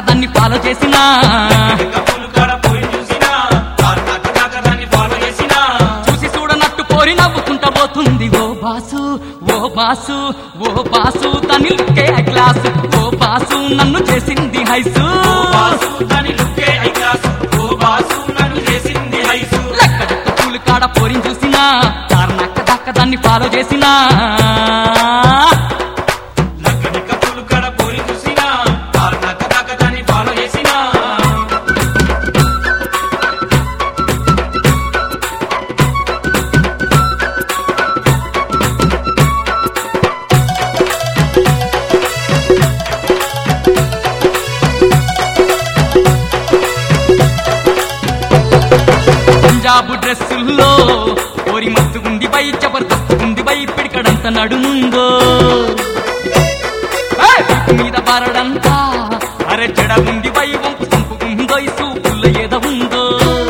దాన్ని ఫాలో చేసినా కప్పులు కాడ పోయి చూసినా కారు నక్క దాకా దాన్ని ఫాలో చేసినా చూసి చూడనట్టు పోరి నవ్వుకుంటా పోతుంది oh boss oh boss oh boss దాని లుక్కే క్లాస్ ఓ బాసు నన్ను చేసింది హైసు ఓ బాసు దాని లుక్కే ఐ క్లాసు ఓ బాసు నన్ను చేసింది హైసు లెక్క చుక్క పూలు కాడ పోరిని చూసినా కారణక్క దక్క దాన్ని ఫాలో చేసినా లక్కడి కప్పులు కాడ పోయి చూసినా కారు నక్క దాకా దాన్ని ఫాలో చేసినా పంజాబు డ్రెస్సుల్లో ఓరి మత్తుగుంది బై జబర్దస్తుగుంది బై పిడికడంత నడుముందో ఏయ్! వీపు మీద బారడంతా అరే జడ ఉంది బై వంపు సంపుకుందో ఈ సూపుల్లో ఏదో ఉందో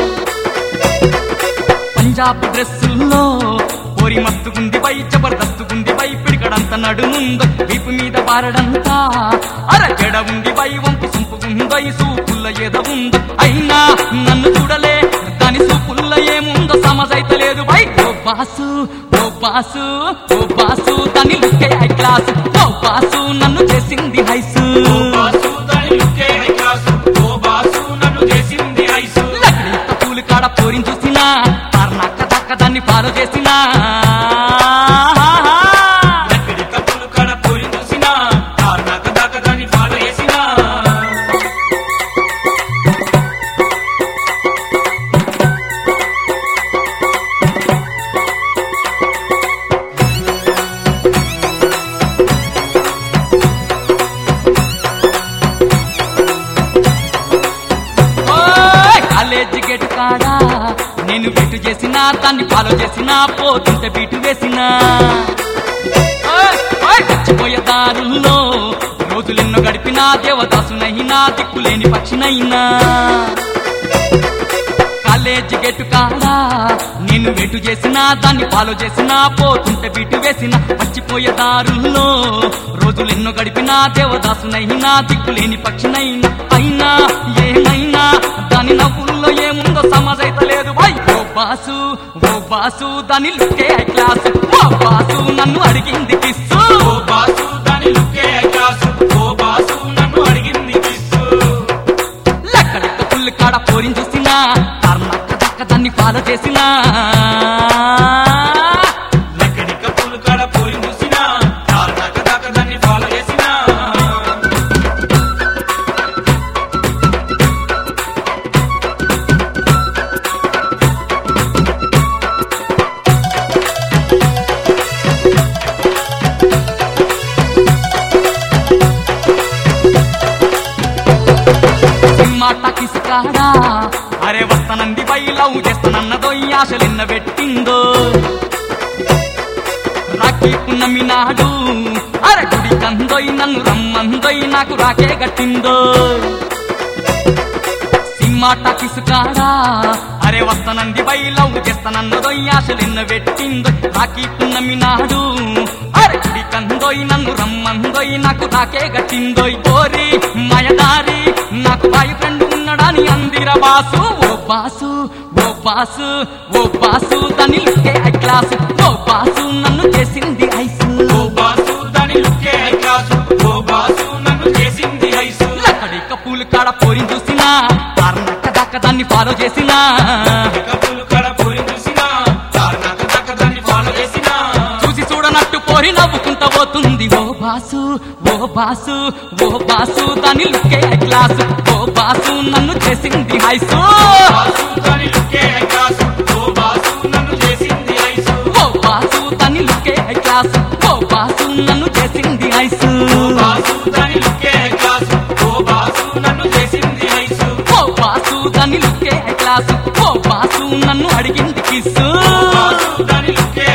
పంజాబ్ డ్రెస్సుల్లో ఓరి మత్తుగుంది బై జబర్దస్తుగుంది బై పిడికడంత నడుముందో వీపు మీద బారడంతా అర జడ ఉంది బై వంపు సంపుకుందో ఈ సూపుల్లో ఏదో ఉందో అయినా నన్ను చూడలే దాని సూపుల్లో ఏముందో సమజైతే లేదు బై oh boss oh boss oh boss దాని లుక్కే హై క్లాస్ ఓ బాసు నన్ను చేసింది హైసు ఓ బాసు దాని లుక్కే ఐ క్లాసు ఓ బాసు నన్ను చేసింది హైసు లక్కడి పూలు కాడ పోరిని చూసినా నక్క దక్క దాన్ని ఫాలో చేసినా లక్కడి కప్పులు కాడ పోయి చూసినా కారు నక్క దాకా దాన్ని ఫాలో చేసినా ఓయ్! కాలేజీ గేటు కాడా నేను బిటు చేసినా దాన్ని ఫాలో చేసినా పోతుంటే బిటు వేసినా ఓయ్! ఓయ్! చచ్చిపోయే దారుల్లో రోజులెన్నో గడిపినా దేవదాసునైనా దిక్కులేని పక్షినైనా కాలేజీ గెట్టు కాడా నేను వెటు చేసినా దాన్ని ఫాలో చేసినా పోతుంటే బిటు వేసిన మర్చిపోయే దారుల్లో రోజులెన్నో గడిపినా దేవదాసునైనా దిక్కులేని పక్షినైనా అయినా ఏమైనా దాని నవ్వుల్లో ఏముందో సమజైతే లేదు బై ఓ బాసు ఓ బాసు దాని లుక్కే ఐ క్లాస్ ఓ బాసు నన్ను అడిగింది కిస్సు ఓ బాసు దాని లుక్కే ఐ క్లాసు ఓ బాసు నన్ను అడిగింది కిస్సు లెక్కలెక్క పుల్లు కాడ పోరిని చూసినా కర్ణక్క దక్క దాన్ని ఫాలో చేసినా లక్కడి కప్పులు కాడ పోయి చూసినా కారు నక్క దాకా దాన్ని ఫాలో చేసినా మాట కిసుకాడా అరే వస్తనంది పై లవ్ చేస్తానన్నదో ఈ ఆశలెన్న పెట్టిందో రాఖీ పున్నమి నాడు అరే గుడి కందోయ్ నన్ను రమ్మందోయ్ నాకు రాకే గట్టిందో సిమ్మాట కిసుకాడా అరే వస్తనంది పై లవ్ చేస్తానన్నదో ఈ ఆశలెన్న పెట్టిందో రాఖీ పున్నమి నాడు అరే గుడి కందోయ్ నన్ను రమ్మందోయ్ నాకు రాకే గట్టిందోయ్ ఓరి మాయదారి నాకు బాయ్ ఫ్రెండ్ ఉన్నాడని అందిర boss oh boss oh boss oh boss దాని లుక్కే ఐ క్లాస్ ఓ బాసు నన్ను చేసింది ఐసు ఓ బాసు దాని లుక్కే ఐ క్లాసు ఓ బాసు నన్ను చేసింది హైసు లక్కడి కప్పులు కాడ పోరిని చూసినా కారణక్క దక్క దాన్ని ఫాలో చేసినా కప్పులు కాడ పోయి చూసినా కారు నక్క దాకా దాన్ని ఫాలో చేసినా చూసి చూడనట్టు పోరి నవ్వుకుంటా పోతుంది oh boss oh boss oh boss దాని లుక్కే ఐ క్లాస్ ఓ బాసు నన్ను చేసింది హైసు బాసు దాని లుక్కే ఐ క్లాసు ఓ బాసు నన్ను చేసింది హైసు ఓ బాసు దాని లుక్కే ఐ క్లాస్ ఓ బాసు నన్ను చేసింది హైసు ఓ బాసు దాని లుక్కే ఐ క్లాసు ఓ బాసు నన్ను చేసింది హైసు ఓ బాసు దాని లుక్కే ఐ క్లాస్ ఓ బాసు నన్ను అడిగింది కిస్సు బాసు దాని లుక్కే